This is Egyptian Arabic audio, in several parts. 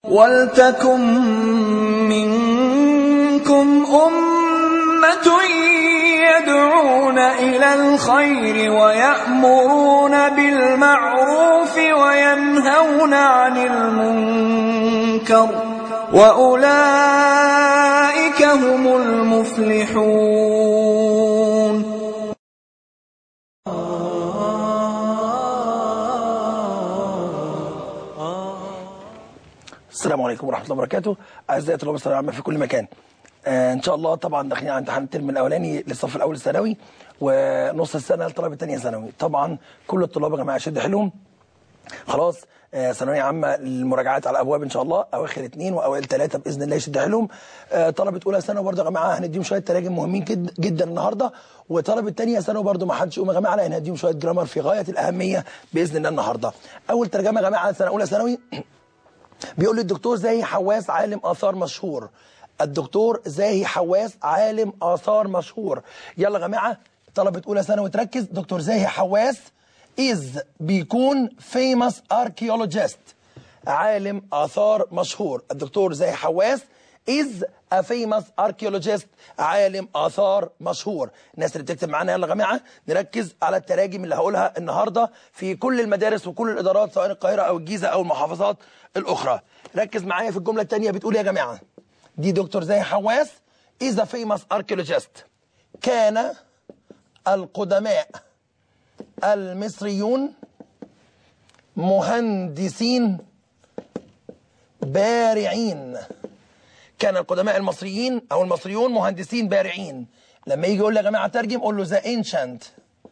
وَلْتَكُن مِّنكُمْ أُمَّةٌ يَدْعُونَ إِلَى الْخَيْرِ وَيَأْمُرُونَ بِالْمَعْرُوفِ وَيَنْهَوْنَ عَنِ الْمُنكَرِ ۚ وَأُولَٰئِكَ هُمُ الْمُفْلِحُونَ السلام عليكم ورحمه الله وبركاته اعزائي طلاب الثانويه العامه في كل مكان آه ان شاء الله طبعا داخلين على امتحان الترم الاولاني للصف الاول الثانوي ونص السنه لطلبه ثانيه ثانوي طبعا كل الطلاب يا جماعه شد حيلهم خلاص آه، ثانويه عامه المراجعات على الابواب ان شاء الله اواخر اثنين واوائل ثلاثه باذن الله يشد حيلهم آه، طلبه اولى ثانوي برضه يا جماعه هنديهم شويه تراجم مهمين جد جدا النهارده وطلبه ثانيه ثانوي برضه ما حدش يقوم يا جماعه لان هنديهم شويه جرامر في غايه الاهميه باذن الله النهارده اول ترجمه يا جماعه سنه اولى ثانوي بيقول لي الدكتور زاهي حواس عالم آثار مشهور الدكتور زاهي حواس عالم آثار مشهور يلا يا جماعة طلبة أولى ثانوي تركز دكتور زاهي حواس is بيكون famous archaeologist عالم آثار مشهور الدكتور زاهي حواس is a famous archaeologist عالم آثار مشهور الناس اللي بتكتب معانا يلا يا جماعة نركز على التراجم اللي هقولها النهاردة في كل المدارس وكل الإدارات سواء القاهرة أو الجيزة أو المحافظات الأخرى ركز معايا في الجملة الثانية بتقول يا جماعة دي دكتور زاهي حواس is a famous archaeologist كان القدماء المصريون مهندسين بارعين كان القدماء المصريين او المصريون مهندسين بارعين لما يجي يقول لي يا جماعه ترجم قول له ذا ancient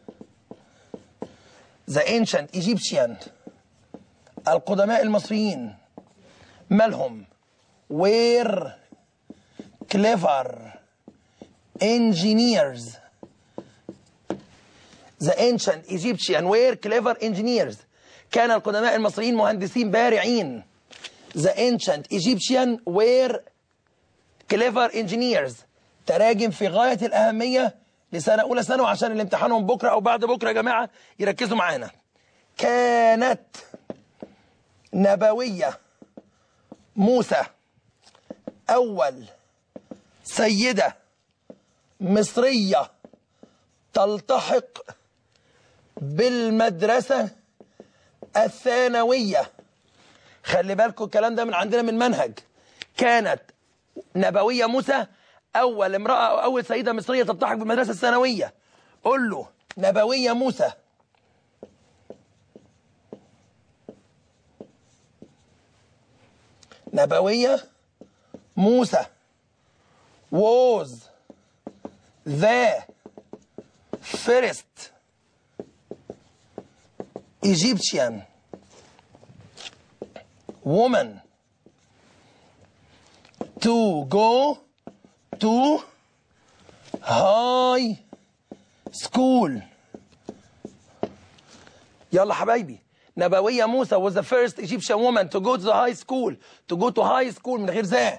ذا ancient Egyptian القدماء المصريين مالهم were clever engineers The ancient Egyptian were clever engineers كان القدماء المصريين مهندسين بارعين The ancient Egyptian were clever engineers تراجم في غاية الأهمية لسنة أولى ثانوي عشان اللي امتحانهم بكرة أو بعد بكرة يا جماعة يركزوا معانا كانت نبوية موسى أول سيدة مصرية تلتحق بالمدرسة الثانوية خلي بالكم الكلام ده من عندنا من منهج كانت نبوية موسى أول امرأة أو أول سيدة مصرية تلتحق بالمدرسة الثانوية قول له نبوية موسى نبوية موسى was the first Egyptian woman to go to high school يلا حبايبي نبوية موسى was the first Egyptian woman to go to the high school to go to high school من غير ذا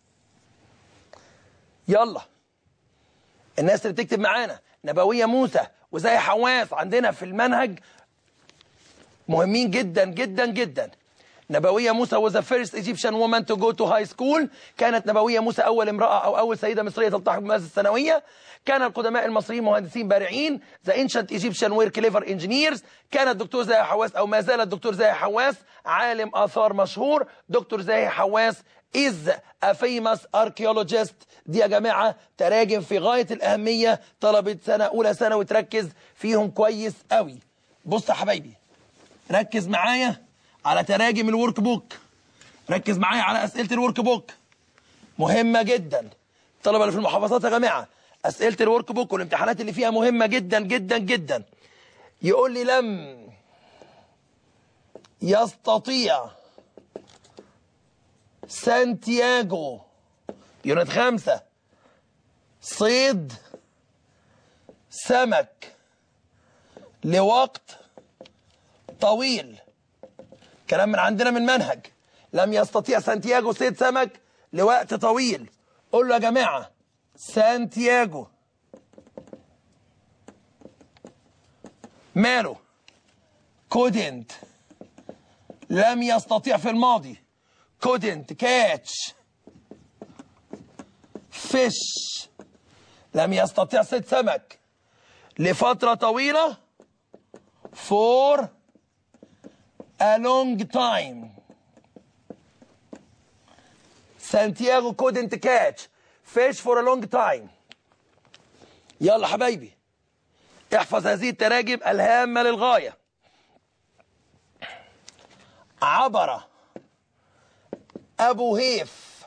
يلا الناس اللي بتكتب معانا نبوية موسى وزي حواس عندنا في المنهج مهمين جدا جدا جدا نبوية موسى was the first Egyptian woman to go to high school كانت نبوية موسى أول امرأة أو أول سيدة مصرية تلتحق بالمدرسة الثانوية كان القدماء المصريين مهندسين بارعين the ancient Egyptian were clever engineers كان الدكتور زاهي حواس أو ما زال الدكتور زاهي حواس عالم آثار مشهور دكتور زاهي حواس is a famous archaeologist دي يا جماعة تراجم في غاية الأهمية طلبة سنة أولى ثانوي تركز فيهم كويس قوي بص يا حبايبي ركز معايا على تراجم الورك بوك ركز معايا على أسئلة الورك بوك مهمة جدا الطلبة اللي في المحافظات يا جماعة أسئلة الورك بوك والامتحانات اللي فيها مهمة جدا جدا جدا يقول لي لم يستطيع سانتياغو يونت خمسة صيد سمك لوقت طويل كلام من عندنا من منهج لم يستطيع سانتياغو صيد سمك لوقت طويل قول له يا جماعة سانتياغو ماله couldn't لم يستطيع في الماضي couldn't catch fish لم يستطيع صيد سمك لفترة طويلة for a long time سانتياغو couldn't catch fish for a long time يلا حبايبي احفظ هذه التراجم الهامة للغاية عبر أبو هيف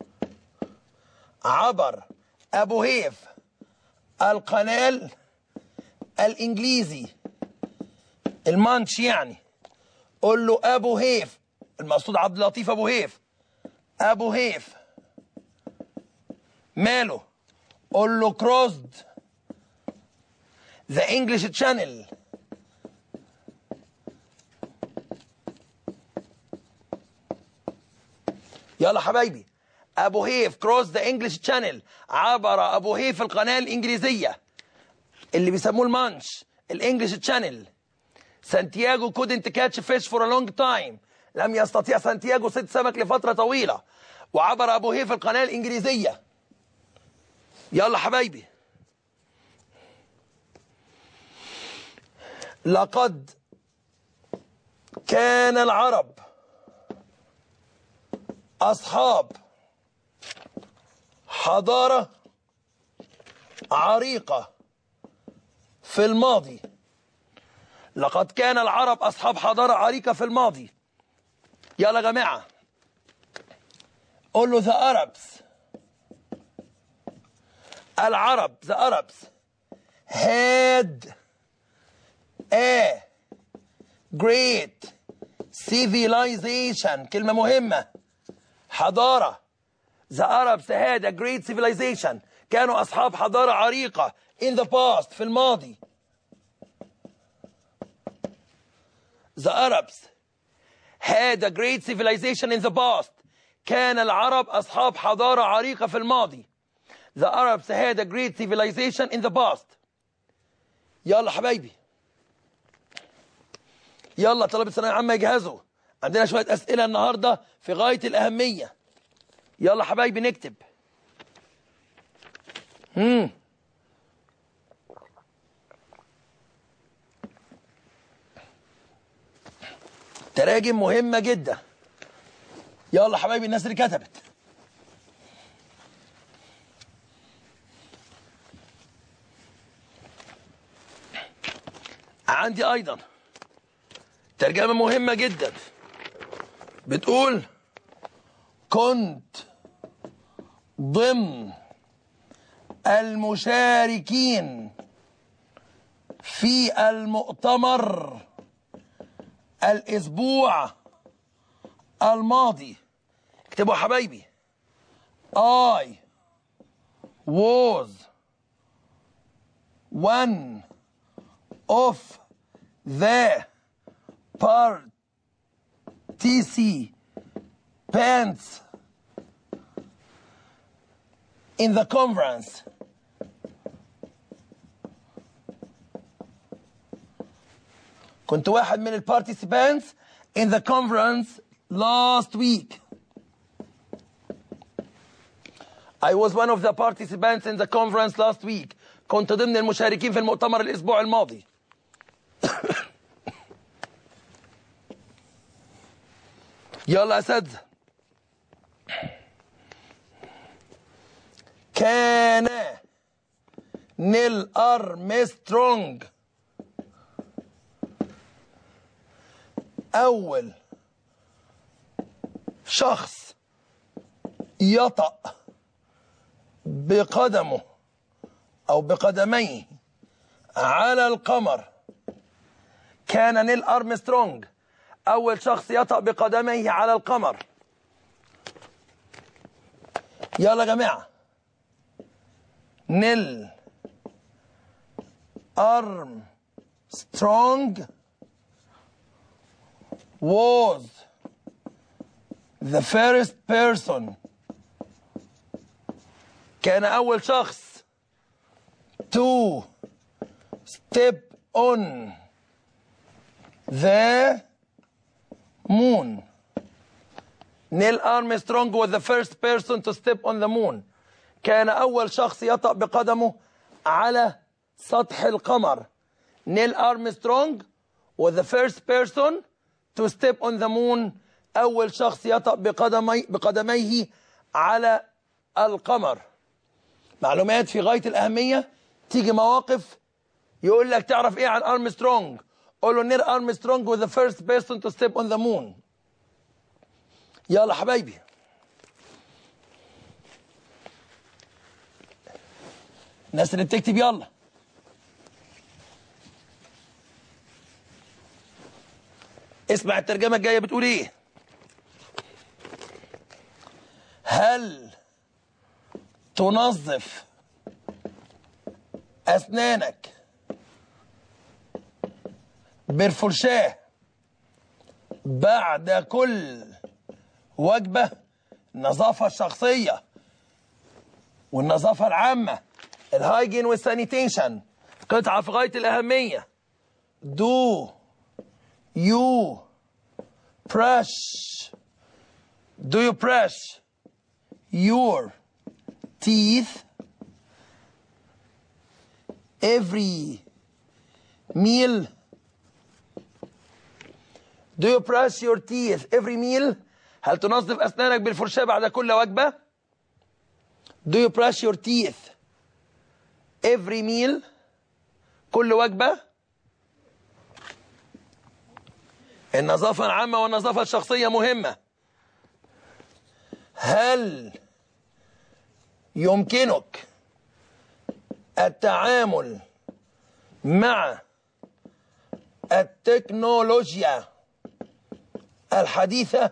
عبر أبو هيف القنال الإنجليزي المانش يعني قول له أبو هيف المقصود عبد اللطيف أبو هيف أبو هيف ماله قول له كروسد ذا انجلش تشانل يلا حبايبي ابو هيف كروس ذا انجلش تشانل عبر ابو هيف القناه الانجليزيه اللي بيسموه المانش الانجلش تشانل سانتياغو كودنت كاتش فيش فور ا لونج تايم لم يستطيع سانتياغو صيد سمك لفتره طويله وعبر ابو هيف القناه الانجليزيه يلا حبايبي لقد كان العرب أصحاب حضارة عريقة في الماضي لقد كان العرب أصحاب حضارة عريقة في الماضي يلا يا جماعة قول له the Arabs العرب the Arabs had a great civilization كلمة مهمة حضارة the Arabs had a great civilization كانوا أصحاب حضارة عريقة in the past في الماضي the Arabs had a great civilization in the past كان العرب أصحاب حضارة عريقة في الماضي the Arabs had a great civilization in the past يلا حبايبي يلا طلبة ثانوية عامة يجهزوا عندنا شوية أسئلة النهاردة في غاية الأهمية يلا حبايبي نكتب مم. تراجم مهمة جدا يلا حبايبي الناس اللي كتبت عندي أيضا ترجمة مهمة جدا بتقول كنت ضمن المشاركين في المؤتمر الأسبوع الماضي اكتبوا يا حبايبي I was one of the participants in the conference. كنت واحد من البارتيسيبانتس in the conference last week. I was one of the participants in the conference last week. كنت ضمن المشاركين في المؤتمر الأسبوع الماضي. يلا يا أساتذة. كان نيل أرمسترونج أول شخص يطأ بقدمه أو بقدميه على القمر كان نيل أرمسترونج أول شخص يطأ بقدميه على القمر يلا يا جماعة نيل أرمسترونج was the first person كان أول شخص to step on the moon نيل أرمسترونج was the first person to step on the moon كان أول شخص يطأ بقدمه على سطح القمر نيل أرمسترونج was the first person to step on the moon أول شخص يطأ بقدمي بقدميه على القمر معلومات في غاية الأهمية تيجي مواقف يقول لك تعرف إيه عن أرمسترونج قول له نيل أرمسترونج was the first person to step on the moon يلا حبايبي الناس اللي بتكتب يلا اسمع الترجمة الجاية بتقول ايه هل تنظف أسنانك بالفرشاة بعد كل وجبة النظافة الشخصية والنظافة العامة الهايجين والسانيتيشن قطعة في غاية الأهمية do you brush do you brush your teeth every meal do you brush your teeth every meal هل تنظف أسنانك بالفرشاة بعد كل وجبة do you brush your teeth every meal كل وجبة النظافة العامة والنظافة الشخصية مهمة هل يمكنك التعامل مع التكنولوجيا الحديثة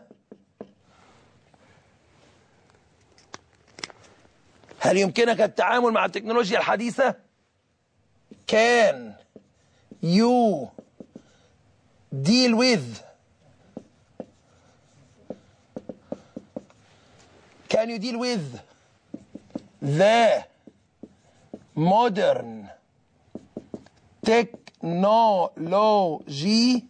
هل يمكنك التعامل مع التكنولوجيا الحديثة can you deal with can you deal with the modern technology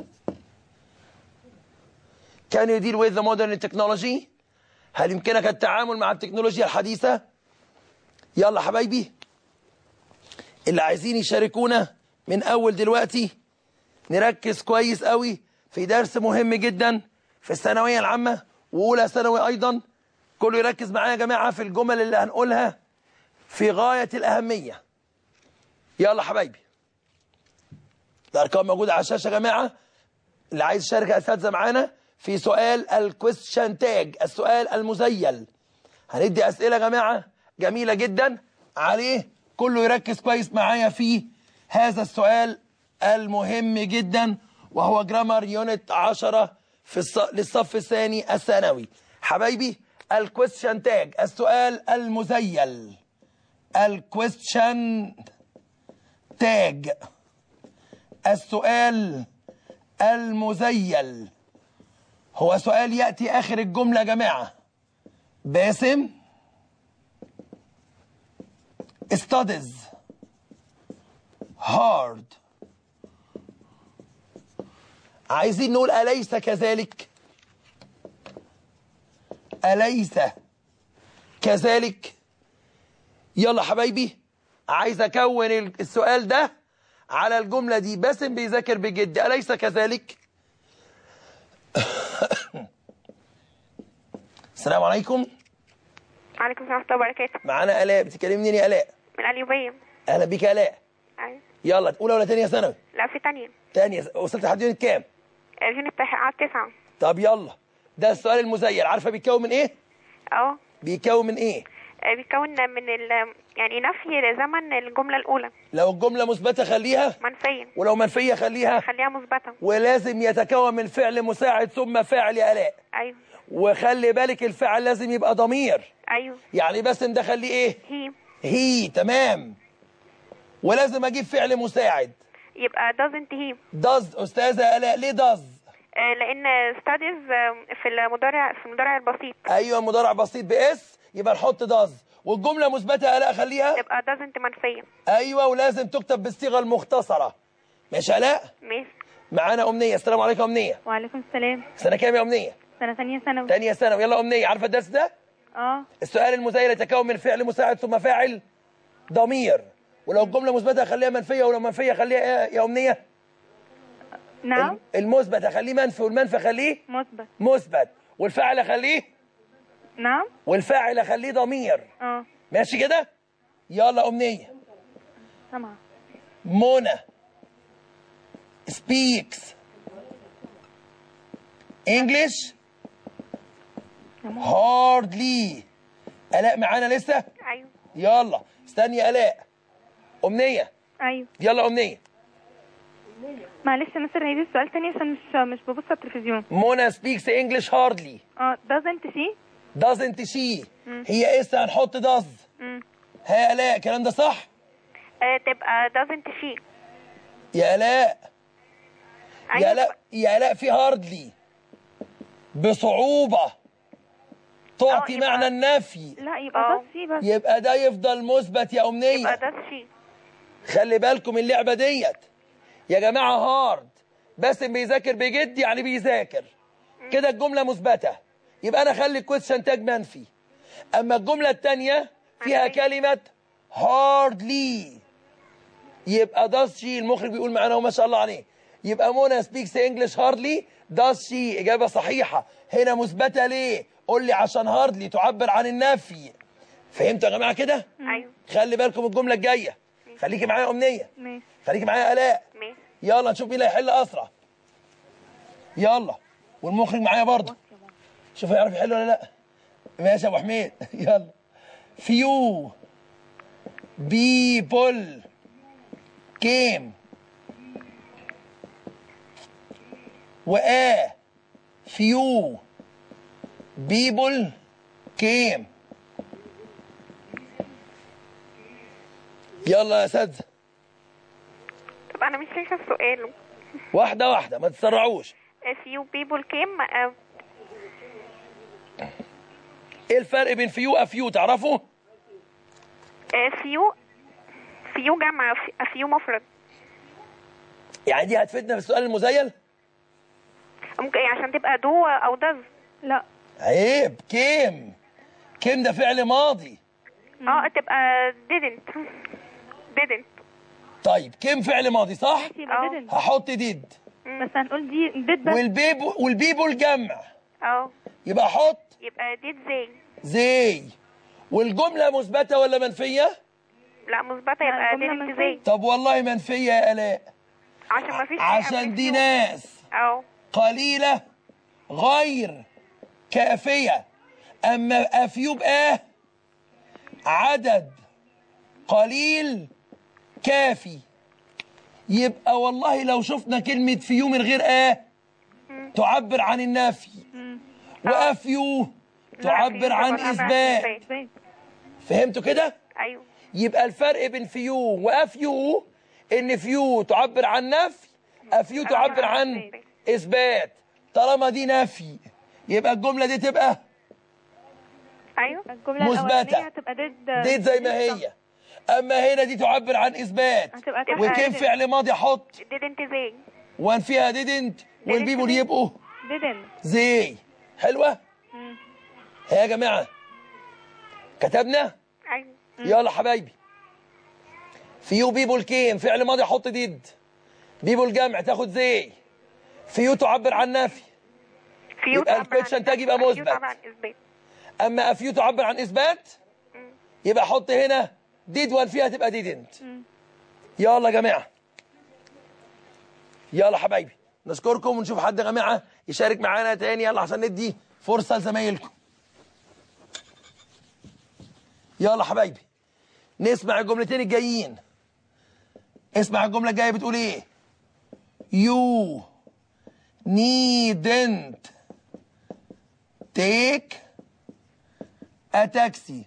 can you deal with the modern technology هل يمكنك التعامل مع التكنولوجيا الحديثة يلا حبايبي اللي عايزين يشاركونا من اول دلوقتي نركز كويس قوي في درس مهم جدا في الثانويه العامه واولى ثانوي ايضا كله يركز معايا يا جماعه في الجمل اللي هنقولها في غايه الاهميه يلا حبايبي الارقام موجوده على الشاشه يا جماعه اللي عايز يشارك يا اساتذه معانا في سؤال الكويستشن تاج السؤال المزيل هندي اسئله يا جماعه جميله جدا عليه كله يركز كويس معايا في هذا السؤال المهم جدا وهو جرامر يونت 10 في الص... للصف الثاني الثانوي حبايبي الكويستشن تاج السؤال المزيل الكويستشن تاج السؤال المزيل هو سؤال يأتي آخر الجملة يا جماعة باسم studies hard عايزين نقول أليس كذلك أليس كذلك يلا حبايبي عايز أكون السؤال ده على الجملة دي باسم بيذاكر بجد أليس كذلك السلام عليكم وعليكم السلام ورحمة الله وبركاته معانا آلاء بتتكلمي منين يا آلاء من اليوبية أهلا بيك يا آلاء أيوة يلا أولى ولا تانية ثانوي لا في تانية تانية وصلت لحد يونت كام اليونت على التسعة طب يلا ده السؤال المزيل عارفة بيتكون من إيه اه بيتكون من إيه آه، بيتكون من ال يعني نفي لزمن الجملة الأولى لو الجملة مثبتة خليها منفيا ولو منفية خليها خليها مثبتة ولازم يتكون من فعل مساعد ثم فاعل يا آلاء أيوة وخلي بالك الفعل لازم يبقى ضمير أيوة يعني باسم ده خليه ايه هي هي تمام ولازم اجيب فعل مساعد يبقى doesn't he does استاذه الاء ليه does آه، لأن studies آه، في المضارع في المضارع البسيط ايوه مضارع بسيط باس يبقى نحط does والجمله مثبته يا الاء خليها يبقى doesn't منفيا ايوه ولازم تكتب بالصيغه المختصره ماشي يا الاء ماشي معانا امنيه السلام عليكم يا امنيه وعليكم السلام سنه كام يا امنيه سنة ثانية ثانوي تانية ثانوي يلا امنيه عارفه الدرس ده اه السؤال المزايل يتكون من فعل مساعد ثم فاعل ضمير ولو الجمله مثبته اخليها منفيه ولو منفيه اخليها ايه يا امنيه نعم المثبت اخليه منفي والمنفي اخليه مثبت مثبت والفاعل اخليه نعم والفاعل اخليه ضمير اه ماشي كده يلا امنيه سامعة منى speaks English hardly آلاء معانا لسه ايوه يلا استني يا آلاء أمنية ايوه يلا أمنية معلش يا مستر عيد السؤال تاني عشان مش مش ببص على التلفزيون منى speaks English hardly اه doesn't she doesn't she هي اسا هنحط does مم. ها يا آلاء الكلام ده صح آه تبقى doesn't she يا آلاء يا ايوه آلاء يا آلاء في hardly بصعوبة تعطي آه، يبقى- معنى النفي لا يبقى اه. does she بس يبقى ده يفضل مثبت يا أمنية يبقى does she خلي بالكم اللعبة ديت يا جماعة هارد باسم بيذاكر بجد يعني بيذاكر كده الجملة مثبتة يبقى أنا أخلي الكويشن تاج منفي أما الجملة التانية فيها منفي. كلمة hardly يبقى does she المخرج بيقول معانا وما شاء الله عليه يبقى منى speaks English hardly does she إجابة صحيحة هنا مثبتة ليه؟ قول لي عشان hardly تعبر عن النفي فهمتوا يا جماعة كده؟ ايوه خلي بالكم الجملة الجاية خليكي معايا أمنية ماشي خليكي معايا آلاء ماشي يلا نشوف مين اللي هيحل أسرع يلا والمخرج معايا برضه شوف هيعرف يحل ولا لا ماشي يا أبو حميد يلا few people came وآ few people came يلا يا اساتذه طب انا مش شايفه السؤال واحده واحده ما تسرعوش A few people came uh, ايه الفرق بين فيو افيو تعرفوا a few few جمع a few مفرد يعني دي هتفيدنا في السؤال المزيل ممكن إيه عشان تبقى دو او does لا عيب كيم كيم ده فعل ماضي اه تبقى didn't didn't طيب كيم فعل ماضي صح يبقى اه. didn't هحط ديد بس هنقول دي did بس والبيب والبيبول جمع اه يبقى احط يبقى did زي زي والجمله مثبته ولا منفيه لا مثبتة لا، يبقى الجملة didn't زي منفية. طب والله منفية يا آلاء عشان ما فيش عشان دي ناس اه قليلة غير كافية أما أفيو بآه عدد قليل كافي يبقى والله لو شفنا كلمة فيو من غير آه تعبر عن النفي وأفيو تعبر عن إثبات ازاي فهمتوا كده؟ ايوه يبقى الفرق بين فيو وافيو ان فيو تعبر عن نفي افيو تعبر عن اثبات طالما دي نفي يبقى الجمله دي تبقى ايوه الجملة مثبتة. الأولانية هتبقى did دي زي ما هي اما هنا دي تعبر عن اثبات هتبقى تبقى وكيف didn't. فعل ماضي احط didn't زي وان فيها didn't والبيبول يبقوا didn't زي حلوه ها يا جماعه كتبنا ايوه يلا حبايبي فيو بيبول كيم فعل ماضي احط ديد بيبول جمع تاخد زي فيو تعبر عن نفي فيو يبقى طبعاً الكويشن تاج يبقى فيو مثبت. طبعا اثبات اما افيو تعبر عن اثبات يبقى احط هنا ديد وان فيها تبقى ديدنت يلا يا جماعه يلا حبايبي نشكركم ونشوف حد يا جماعه يشارك معانا تاني يلا عشان ندي فرصه لزمايلكم يلا حبايبي نسمع الجملتين الجايين اسمع الجمله الجايه بتقول ايه you needn't take a taxi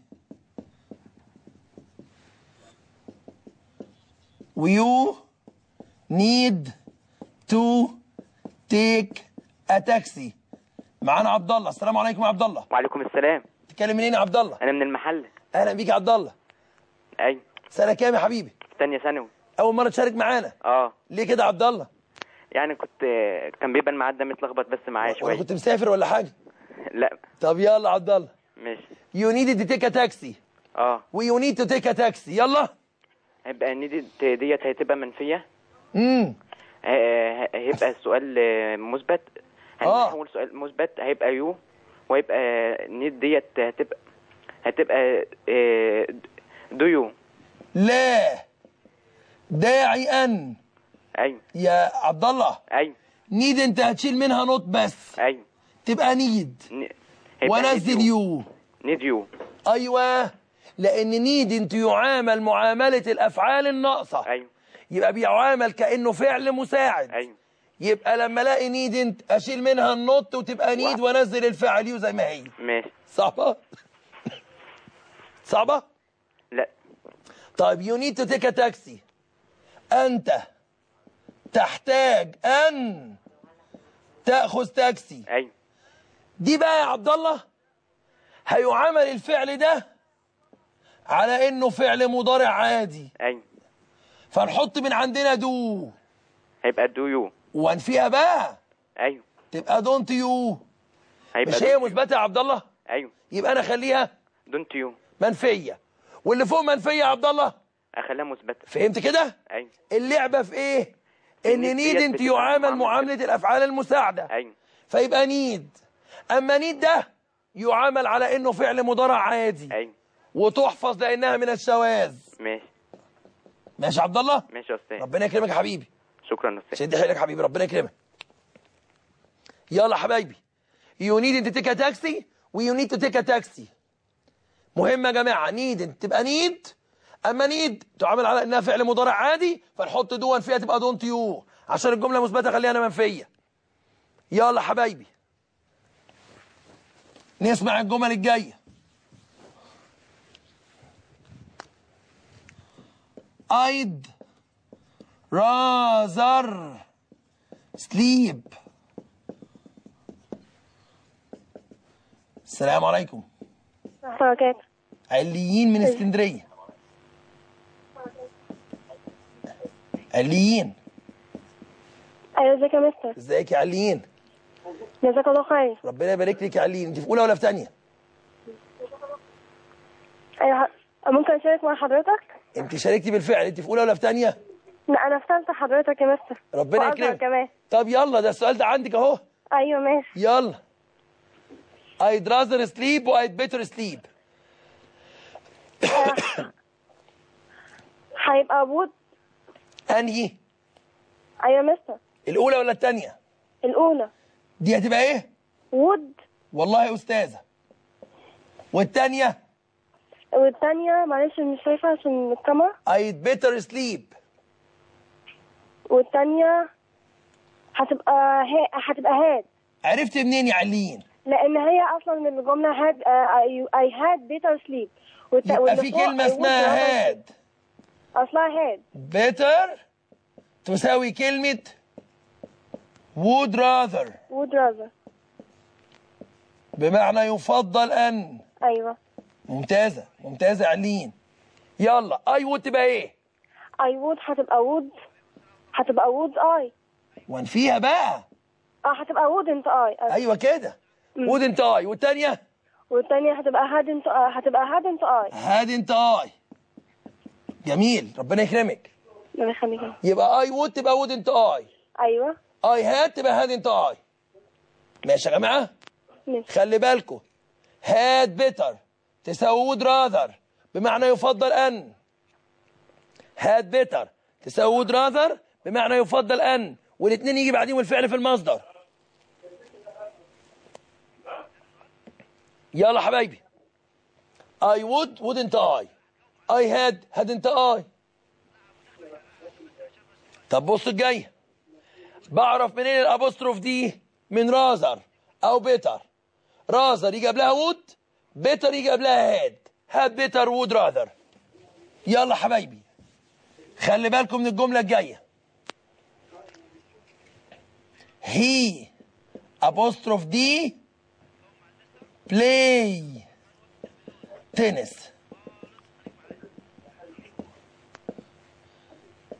you need to take a taxi معانا عبد الله السلام عليكم يا عبد الله وعليكم السلام تتكلم منين يا عبد الله انا من المحل اهلا بيك يا عبد الله اي سنه كام يا حبيبي تانية ثانوي اول مره تشارك معانا اه ليه كده يا عبد الله يعني كنت كان بيبقى الميعاد ده متلخبط بس معايا ولا شويه كنت مسافر ولا حاجه لا طب يلا عبد الله ماشي you needed to take a taxi اه you need to take a taxi يلا هيبقى نيدد ديت هتبقى منفية امم ه- هيبقى السؤال آه، مثبت آه. هنحول سؤال مثبت هيبقى يو وهيبقى نيد ديت هتبقى هتبقى دو يو لا داعي ان ايوه يا عبد الله ايوه نيد انت هتشيل منها نوت بس ايوه تبقى نيد ن- هيبقى ونزل يو نيد يو ايوه لان نيد انت يعامل معامله الافعال الناقصه ايوه يبقى بيعامل كانه فعل مساعد ايوه يبقى لما الاقي نيد انت اشيل منها النوت وتبقى نيد وانزل الفعل يو زي ما هي ماشي صعبه صعبه لا طيب يو نيد تو تيك ا تاكسي انت تحتاج ان تاخذ تاكسي ايوه دي بقى يا عبد الله هيعامل الفعل ده على انه فعل مضارع عادي ايوه فنحط من عندنا دو هيبقى دو يو وانفيها بقى ايوه تبقى دونت يو هيبقى مش don't هي you. مثبته يا عبد الله ايوه يبقى انا اخليها دونت يو منفيه واللي فوق منفيه يا عبد الله اخليها مثبتة فهمت كده ايوه اللعبه في ايه ان النيد نيد ديت انت بتبقى يعامل معاملة معامله الافعال المساعده ايوه فيبقى نيد اما نيد ده يعامل على انه فعل مضارع عادي ايوه وتحفظ لانها من الشواذ ماشي ماشي يا عبد الله ماشي يا استاذ ربنا يكرمك يا حبيبي شكرا يا استاذ شد حيلك يا حبيبي ربنا يكرمك يلا يا حبايبي يو نيد انت تيك تاكسي ويو نيد تو تيك تاكسي مهم يا جماعه نيد انت تبقى نيد اما نيد تعامل على انها فعل مضارع عادي فنحط دون فيها تبقى دونت يو عشان الجمله مثبته خليها انا منفيه يلا يا حبايبي نسمع الجمل الجايه I'd rather sleep السلام عليكم بركات عليين من اسكندريه عليين ايوه ازيك يا مستر ازيك يا عليين جزاك الله خير ربنا يبارك لك يا عليين انت في اولى ولا في ثانيه ايوه ح- ممكن اشارك مع حضرتك انت شاركتي بالفعل انت في اولى ولا في ثانيه لا انا في ثالثه حضرتك يا مستر ربنا وأزهر يكرمك كمان طب يلا ده السؤال ده عندك اهو ايوه ماشي يلا I'd rather sleep و I'd better sleep هيبقى وود انهي ايوه يا مستر الاولى ولا الثانيه الاولى دي هتبقى ايه وود والله يا استاذه والثانيه والتانية معلش مش شايفة عشان الكاميرا I'd better sleep والتانية هتبقى ها... هتبقى هاد عرفت منين يا عليين لان هي اصلا من الجمله هاد اي هاد بيتر سليب يبقى في كلمه اسمها هاد اصلها هاد better تساوي كلمه would rather وود راذر بمعنى يفضل ان ايوه ممتازه ممتازه يا عليين يلا I would تبقى ايه اي وود هتبقى وود هتبقى وود اي وانفيها بقى اه هتبقى وود انت اي ايوه كده would انت اي والثانيه والتانية هتبقى هاد انت آه. هتبقى هاد انت اي هاد انت اي جميل ربنا يكرمك الله يخليك يبقى اي وود تبقى وود انت اي ايوه اي هاد تبقى هاد انت اي ماشي يا جماعه ماشي خلي بالكم هاد بيتر تساوي وود راذر بمعنى يفضل ان هاد بيتر تساوي وود راذر بمعنى يفضل ان والاثنين يجي بعدين الفعل في المصدر يلا حبايبي I would wouldn't I I had hadn't I طب بص الجاية بعرف منين الابوستروف دي من رازر او بيتر رازر يجي قبلها وود بيتر يجي قبلها هاد هاد بيتر وود راذر يلا حبايبي خلي بالكم من الجملة الجاية هي apostrophe دي play tennis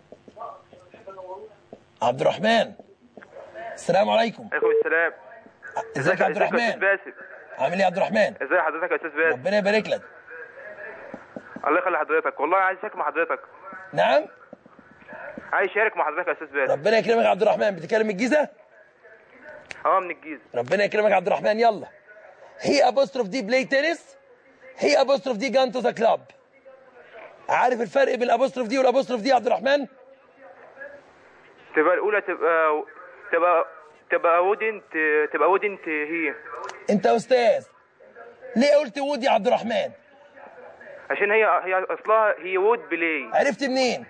عبد الرحمن السلام عليكم عليكم السلام ازيك يا عبد ازيك يا استاذ الرحمن باسم عامل ايه يا عبد الرحمن ازي حضرتك يا استاذ باسم ربنا يبارك لك الله يخلي حضرتك والله عايز اشارك مع حضرتك نعم عايز اشارك مع حضرتك يا استاذ باسم ربنا يكرمك يا عبد الرحمن بتتكلم الجيزه اه من الجيزه ربنا يكرمك يا عبد الرحمن يلا هي ابوستروف دي بلاي تنس هي ابوستروف دي جان تو ذا كلاب عارف الفرق بين الابوستروف دي والابوستروف دي يا عبد الرحمن تبقى الاولى تبقى تبقى تبقى ودنت تبقى ودنت هي انت استاذ ليه قلت وود يا عبد الرحمن عشان هي هي اصلها هي وود بلاي عرفت منين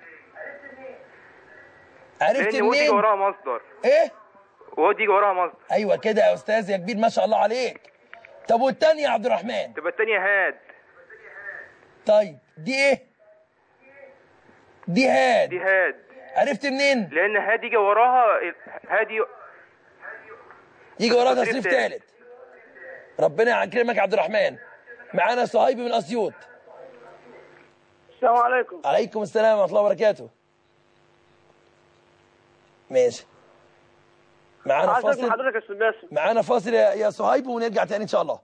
عرفت لان وود يجي منين وراها مصدر ايه وود يجي وراها مصدر ايوه كده يا استاذ يا كبير ما شاء الله عليك طب والتانية يا عبد الرحمن تبقى الثانيه هاد طيب دي ايه دي هاد دي هاد عرفت منين لان هاد يجي وراها هادي يجي وراها تصريف تصريف تالت. ثالث ربنا يكرمك يا عبد الرحمن معانا صهيب من اسيوط السلام عليكم عليكم السلام ورحمه الله وبركاته ماشي معانا عايز اسمع فاصل حضرتك يا استاذ باسم معانا فاصل يا يا صهيب ونرجع تاني ان شاء الله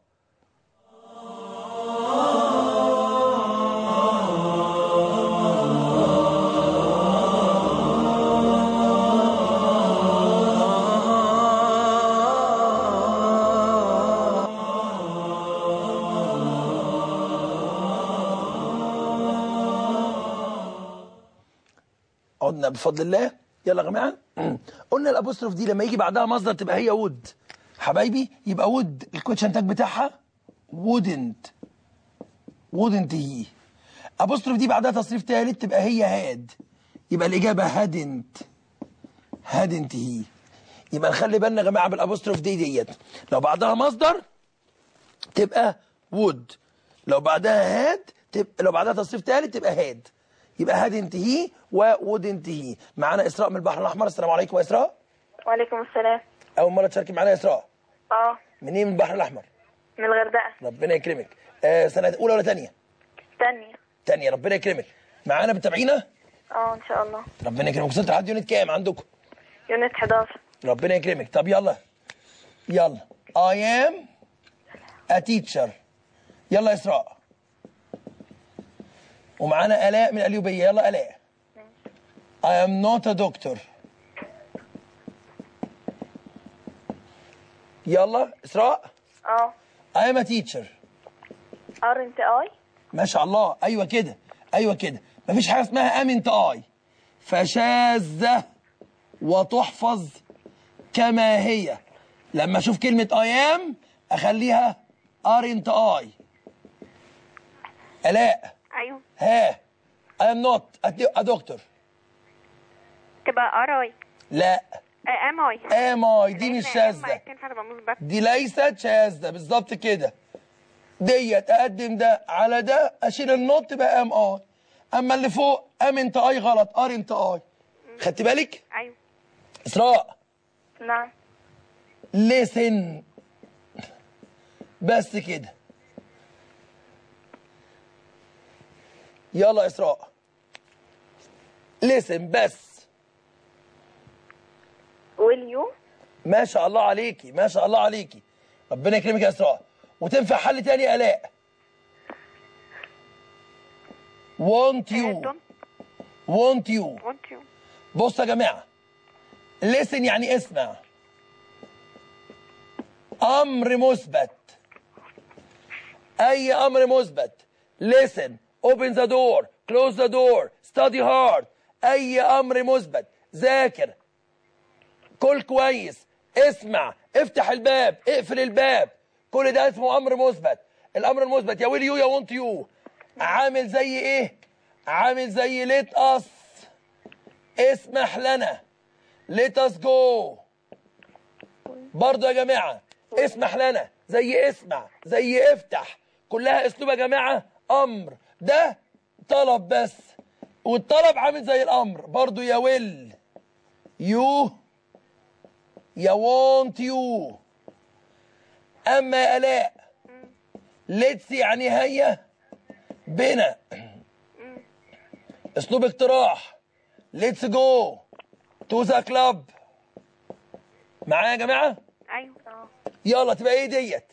عدنا بفضل الله يلا يا جماعه قلنا الابوستروف دي لما يجي بعدها مصدر تبقى هي وود حبايبي يبقى وود الكوتشن تاج بتاعها وودنت وودنت هي ابوستروف دي بعدها تصريف ثالث تبقى هي هاد يبقى الاجابه هادنت هادنت هي يبقى نخلي بالنا يا جماعه بالابوستروف دي ديت لو بعدها مصدر تبقى وود لو بعدها هاد تبقى لو بعدها تصريف ثالث تبقى هاد يبقى هاد انتهي وود انتهي معانا اسراء من البحر الاحمر السلام عليكم يا اسراء وعليكم السلام اول مره تشاركي معانا يا اسراء اه منين من البحر الاحمر من الغردقة ربنا يكرمك آه سنه اولى ولا ثانيه تانية ثانيه ربنا يكرمك معانا بتابعينا اه ان شاء الله ربنا يكرمك وصلت لحد يونت كام عندكم يونت 11 ربنا يكرمك طب يلا يلا I am a teacher يلا يا اسراء ومعانا الاء من القليوبيه يلا الاء I am not a doctor يلا اسراء اه I am a teacher ار انت اي ما شاء الله ايوه كده ايوه كده مفيش حاجه اسمها امنت اي فشاذه وتحفظ كما هي لما اشوف كلمه اي ام اخليها ارنت اي الاء ايوه ها I am not a doctor تبقى ار اي لا ام اي ام اي دي مش شاذه تنفع تبقى مثبت دي ليست شاذة بالظبط كده ديت اقدم ده على ده اشيل النوت تبقى ام اي اما اللي فوق ام انت اي غلط ار انت اي خدت بالك ايوه اسراء نعم لسن بس كده يلا اسراء لسن بس ويل يو ما شاء الله عليكي ما شاء الله عليكي ربنا يكرمك يا اسراء وتنفع حل تاني يا الاء want you دونت want you وانت يو بصوا يا جماعه listen يعني اسمع امر مثبت اي امر مثبت listen open the door close the door study hard اي امر مثبت ذاكر كل كويس اسمع افتح الباب اقفل الباب كل ده اسمه امر مثبت الامر المثبت يا ويل يو يا وونت يو عامل زي ايه عامل زي ليت اس اسمح لنا let us go برضو يا جماعة اسمح لنا زي اسمع زي افتح كلها اسلوب يا جماعة امر ده طلب بس والطلب عامل زي الامر برضو يا ويل يو يا وونت يو اما يا الاء ليتس يعني هيا بنا اسلوب اقتراح ليتس جو تو ذا كلاب معايا يا جماعه ايوه اه يلا تبقى ايه ديت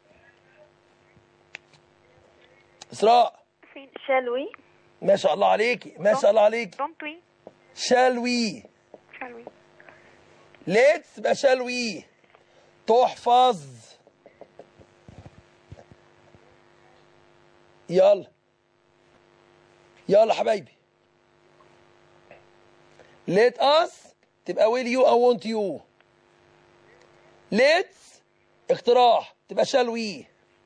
اسراء فين shall we ما شاء الله عليكي ما شاء الله عليكي don't we shall we shall we let's يبقى shall we تحفظ يلا يلا حبايبي let us تبقى will you او want you let's اقتراح تبقى shall we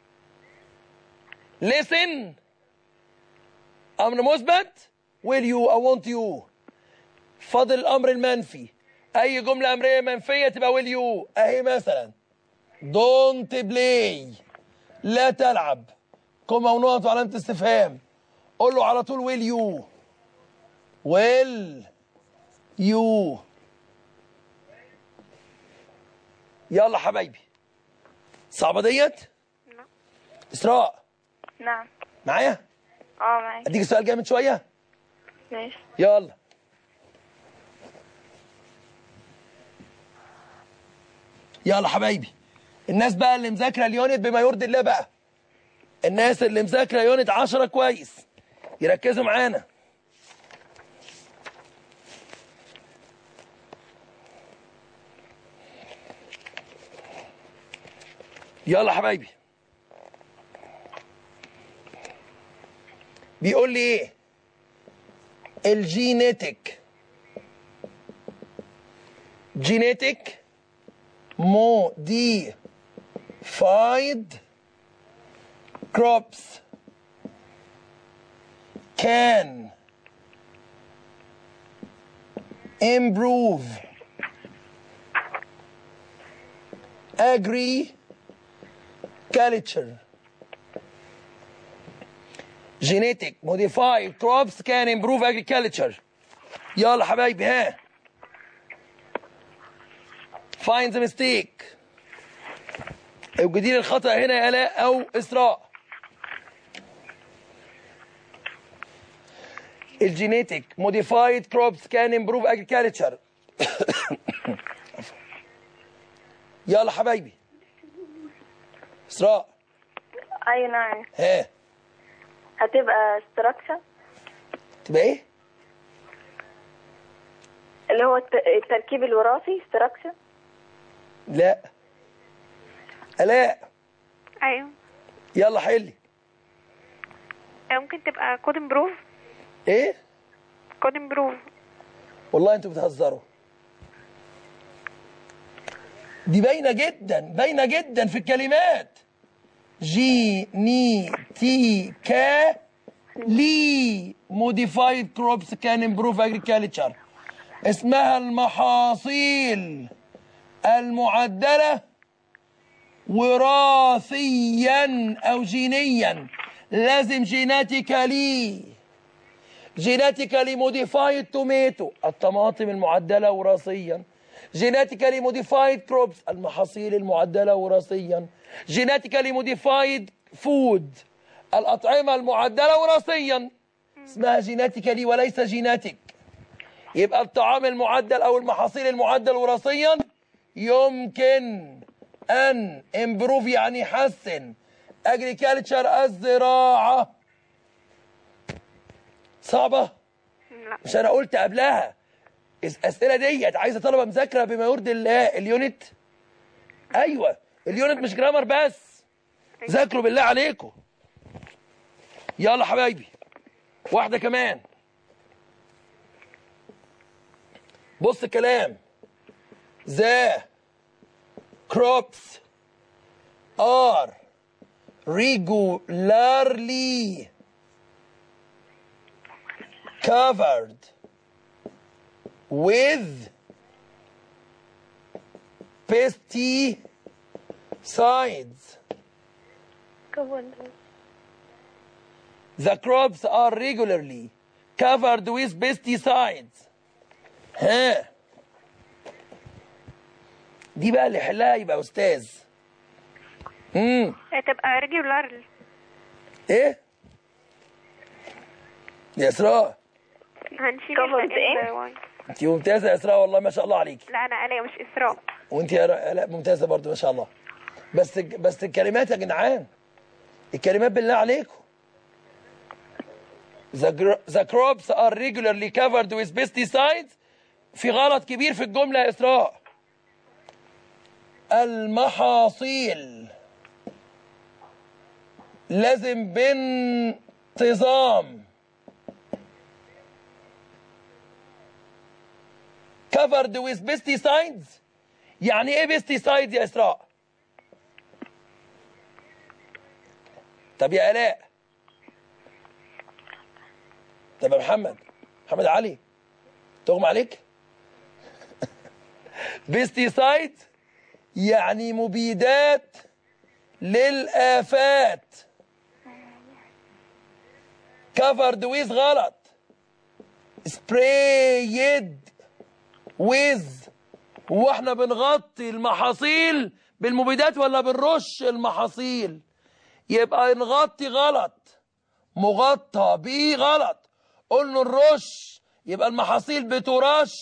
listen امر مثبت will you او want you فاضل الامر المنفي اي جمله امريه منفيه تبقى will you اهي مثلا don't play لا تلعب كما ونقط وعلامه استفهام قول له على طول will you will you يلا حبايبي صعبه ديت لا. اسراء نعم معايا اه معاك اديك سؤال جامد شويه ماشي يلا يلا حبايبي الناس بقى اللي مذاكره اليونت بما يرضي الله بقى الناس اللي مذاكره يونت 10 كويس يركزوا معانا يلا حبايبي بيقول لي ايه الجينيتك جينيتك modified crops can improve agriculture genetic modified crops can improve agriculture يلا حبايبي ها find the mistake اوجدي لي الخطأ هنا يا آلاء أو إسراء الجينيتك modified crops can improve agriculture يلا حبايبي إسراء اي نعم ها هتبقى structure تبقى إيه؟ اللي هو الت- التركيب الوراثي structure لا آلاء ايوه يلا حلي آه، ممكن تبقى كود امبروف إيه؟ كود امبروف والله انتوا بتهزروا دي باينه جدا باينه جدا في الكلمات جي ني تي كا لي موديفايد كروبس كان امبروف اجريكالتشر اسمها المحاصيل المعدله وراثيا او جينيا لازم جيناتيكالي جيناتيكالي موديفايد توميتو الطماطم المعدله وراثيا جيناتيكالي موديفايد كروبس المحاصيل المعدله وراثيا جيناتيكالي موديفايد فود الاطعمه المعدله وراثيا اسمها جيناتيكالي وليس جيناتيك يبقى الطعام المعدل او المحاصيل المعدل وراثيا يمكن ان امبروف يعني يحسن اجريكالتشر الزراعه صعبه لا مش انا قلت قبلها الاسئله ديت عايزه طلبه مذاكره بما يرضي الله اليونت ايوه اليونت مش جرامر بس ذاكروا بالله عليكم يلا حبايبي واحده كمان بص الكلام ذا crops are regularly covered with pesticides. The crops are regularly covered with pesticides. ها دي بقى اللي يحلها يبقى استاذ. امم تبقى ريجولار ايه؟ يا اسراء هنشيل Covered ال- إيه؟ ال- انت ممتازه يا اسراء والله ما شاء الله عليكي. لا انا آلية مش إسراء وانت يا ر- لا ممتازه برضو ما شاء الله بس بس الكلمات يا جدعان الكلمات بالله عليكم the, gr- the crops are regularly covered with pesticides في غلط كبير في الجملة يا إسراء المحاصيل لازم بانتظام covered with pesticides يعني ايه pesticides يا إسراء طب يا آلاء طب يا محمد محمد علي تغمى عليك بيستيسايد يعني مبيدات للآفات covered with غلط sprayed with هو احنا بنغطي المحاصيل بالمبيدات ولا بنرش المحاصيل يبقى نغطي غلط مغطى بيه غلط قلنا الرش يبقى المحاصيل بترش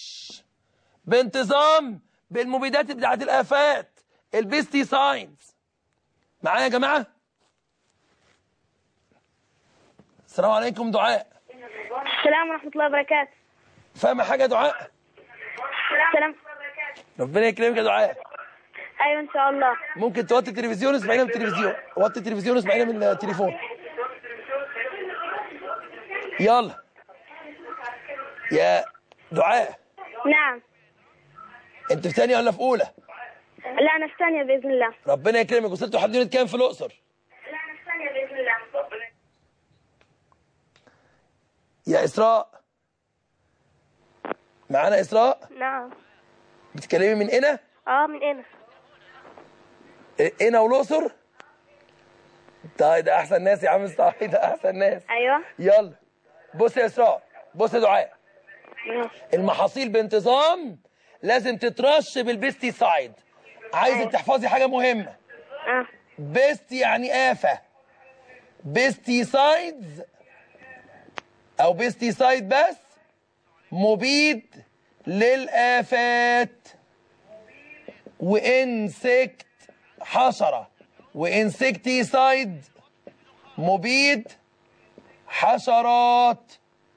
بانتظام بالمبيدات بتاعت الافات البيستيسايدز معايا يا جماعه السلام عليكم دعاء السلام ورحمة الله وبركاته فاهمه حاجه يا دعاء السلام ربنا يكرمك يا دعاء أيوة إن شاء الله ممكن توطي التلفزيون اسمعينا من التلفزيون وطي التلفزيون اسمعينا من التليفون يلا يا دعاء نعم انت في ثانيه ولا في اولى لا أنا في ثانية بإذن الله ربنا يكرمك وصلتوا لحد يونت كام في الاقصر لا أنا في ثانية بإذن الله يا اسراء معانا اسراء نعم بتتكلمي من هنا اه من هنا هنا والاقصر طيب ده احسن ناس يا عم صاحي ده احسن ناس أيوة يلا بص يا اسراء بص يا دعاء ماشي المحاصيل بانتظام لازم تترش بالبيستيسايد عايزك تحفظي حاجه مهمه آه بيست يعني آفة بيستيسايدز أو بيستيسايد بس مبيد للآفات وإنسكت حشرة وإنسكتيسايد مبيد حشرات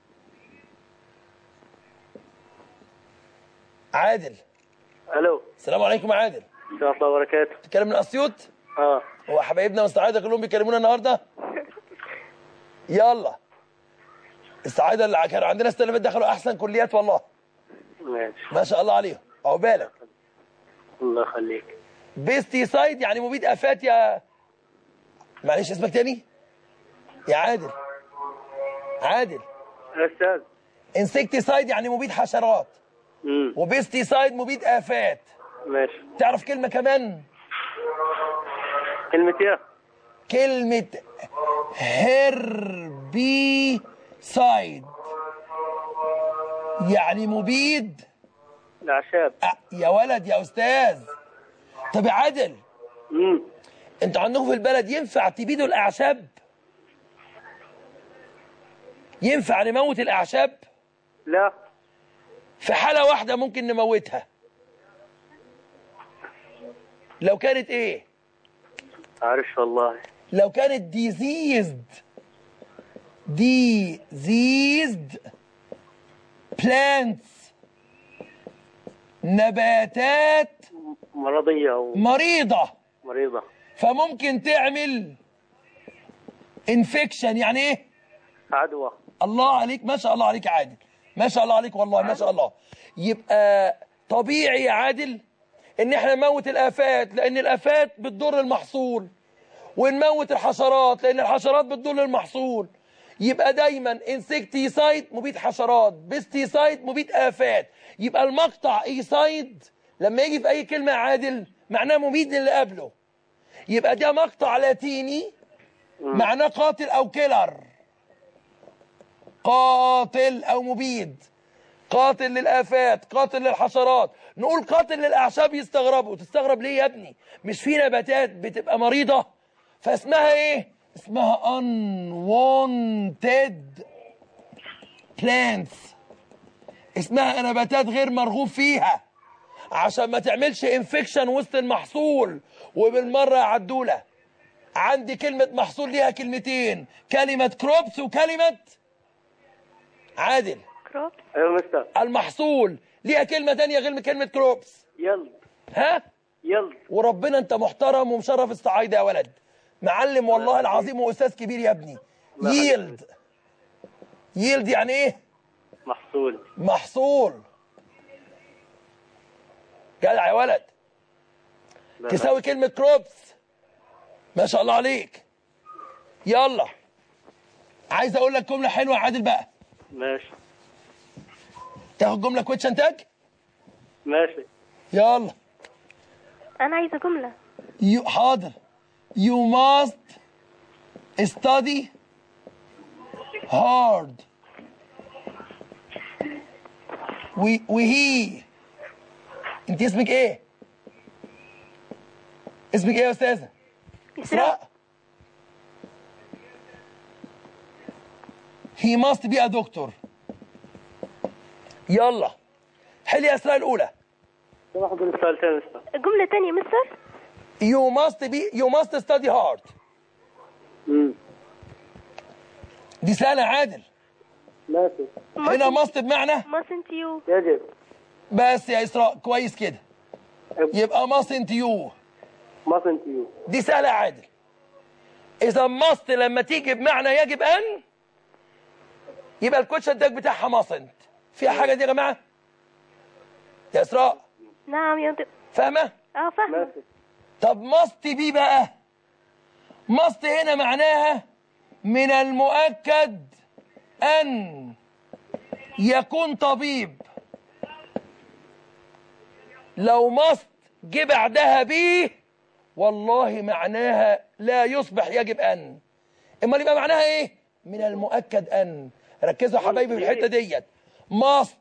عادل الو السلام عليكم يا عادل ان شاء الله وبركاته تتكلم من أسيوط اه هو حبايبنا والسعاده كلهم بيكلمونا النهارده يلا السعاده اللي كانوا عندنا السنه اللي فاتت دخلوا احسن كليات والله ماشي ما شاء الله عليهم عقبالك الله يخليك بيستيسايد يعني مبيد افات يا معلش اسمك تاني يا عادل عادل استاذ انسكتيسايد يعني مبيد حشرات امم وبيستيسايد مبيد افات ماشي تعرف كلمه كمان كلمة ايه كلمة هربيسايد يعني مبيد الاعشاب أ- يا ولد يا أستاذ طب يا عادل امم انتوا عندكم في البلد ينفع تبيدوا الأعشاب ينفع نموت الأعشاب لا في حالة واحدة ممكن نموتها لو كانت ايه عارف والله لو كانت ديزيزد ديزيزد بلانتس نباتات مرضية او مريضة مريضة فممكن تعمل انفكشن يعني ايه عدوى الله عليك ما شاء الله عليك يا عادل ما شاء الله عليك والله ما شاء الله يبقى طبيعي يا عادل ان احنا نموت الافات لان الافات بتضر المحصول ونموت الحشرات لان الحشرات بتضر المحصول يبقى دايما انسكتيسايد مبيد حشرات بيستيسايد مبيد افات يبقى المقطع ايسايد لما يجي في اي كلمه يا عادل معناه مبيد للي قبله يبقى ده مقطع لاتيني معناه قاتل او كيلر قاتل او مبيد قاتل للآفات قاتل للحشرات نقول قاتل للأعشاب يستغربوا تستغرب ليه يا ابني مش في نباتات بتبقى مريضة فاسمها ايه اسمها unwanted plants اسمها نباتات غير مرغوب فيها عشان ما تعملش انفكشن وسط المحصول وبالمره يا عدوله عندي كلمه محصول ليها كلمتين كلمه كروبس وكلمه عادل كروب ايوه مستر المحصول ليها كلمه تانية غير كلمه كروبس يلا ها يلا وربنا انت محترم ومشرف الصعايده يا ولد معلم والله العظيم واستاذ كبير يا ابني ييلد ييلد يعني ايه محصول محصول جدع يا ولد لا، تساوي كلمة كروبس ما شاء الله عليك يلا عايز اقول لك جملة حلوة يا عادل بقى ماشي تاخد جملة كويتشن تاج ماشي يلا انا عايزه جمله يو حاضر you must study hard و وهي انت اسمك ايه اسمك ايه يا استاذه اسراء he must be a doctor يلا حلي يا اسراء الاولى واحد من السؤال تاني مستر جمله تانية مستر you must be you must study hard امم دي سهله يا عادل ماشي هنا must بمعنى mustn't you يجب بس يا اسراء كويس كده يبقى mustn't you mustn't you دي سهله يا عادل اذا must لما تيجي بمعنى يجب ان يبقى الكوتش الداك بتاعها mustn't فيها حاجه دي يا جماعه يا اسراء نعم يا دكتور فاهمه اه فاهمه ماشي طب ماست بي بقى ماست هنا معناها من المؤكد ان يكون طبيب لو ماست جه بعدها بيه والله معناها لا يصبح يجب ان امال يبقى معناها ايه من المؤكد ان ركزوا يا حبايبي في الحته ديت ماست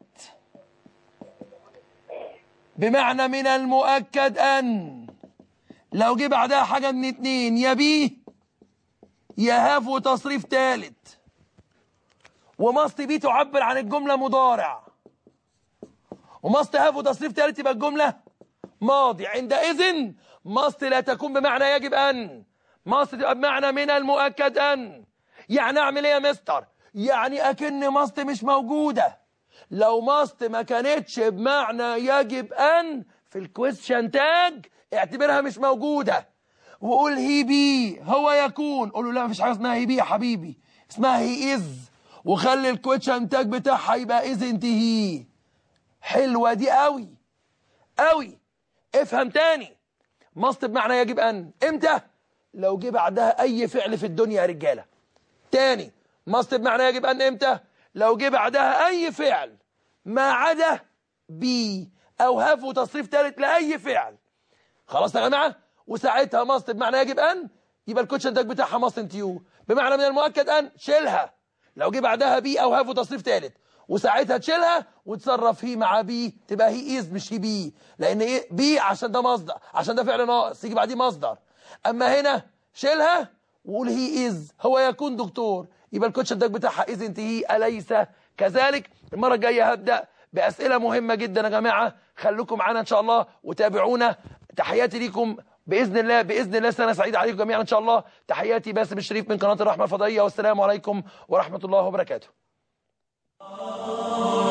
بمعنى من المؤكد ان لو جه بعدها حاجة من اتنين يا بي يا هاف وتصريف تالت وماست بي تعبر عن الجملة مضارع وماست هاف وتصريف تالت يبقى الجملة ماضي عندئذ ماست لا تكون بمعنى يجب أن ماست تبقى بمعنى من المؤكد أن يعني أعمل إيه يا مستر يعني أكن ماست مش موجودة لو ماست ما كانتش بمعنى يجب أن في الكويستشن تاج اعتبرها مش موجودة وقول هي بي هو يكون قول له لا مفيش حاجة اسمها هي بي يا حبيبي اسمها هي از وخلي الكويستشن تاج بتاعها يبقى از انت هي حلوة دي قوي قوي افهم تاني ماست بمعنى يجب أن امتى لو جه بعدها أي فعل في الدنيا يا رجالة تاني ماست بمعنى يجب أن امتى لو جه بعدها أي فعل ما عدا بي أو هاف وتصريف ثالث لأي فعل خلاص يا جماعة وساعتها ماست بمعنى يجب أن يبقى الكوتشن تاج بتاعها ماست انت يو بمعنى من المؤكد أن شيلها لو جه بعدها بي أو هاف وتصريف ثالث وساعتها تشيلها وتصرف هي مع بي تبقى هي از مش هي بي لان ايه بي عشان ده مصدر عشان ده فعل ناقص يجي بعديه مصدر اما هنا شيلها وقول هي از هو يكون دكتور يبقى الكوتش الداك بتاعها از انت هي اليس كذلك المره الجايه هبدا باسئله مهمه جدا يا جماعه خليكم معانا ان شاء الله وتابعونا تحياتي ليكم باذن الله باذن الله سنه سعيده عليكم جميعا ان شاء الله تحياتي باسم الشريف من قناه الرحمه الفضائيه والسلام عليكم ورحمه الله وبركاته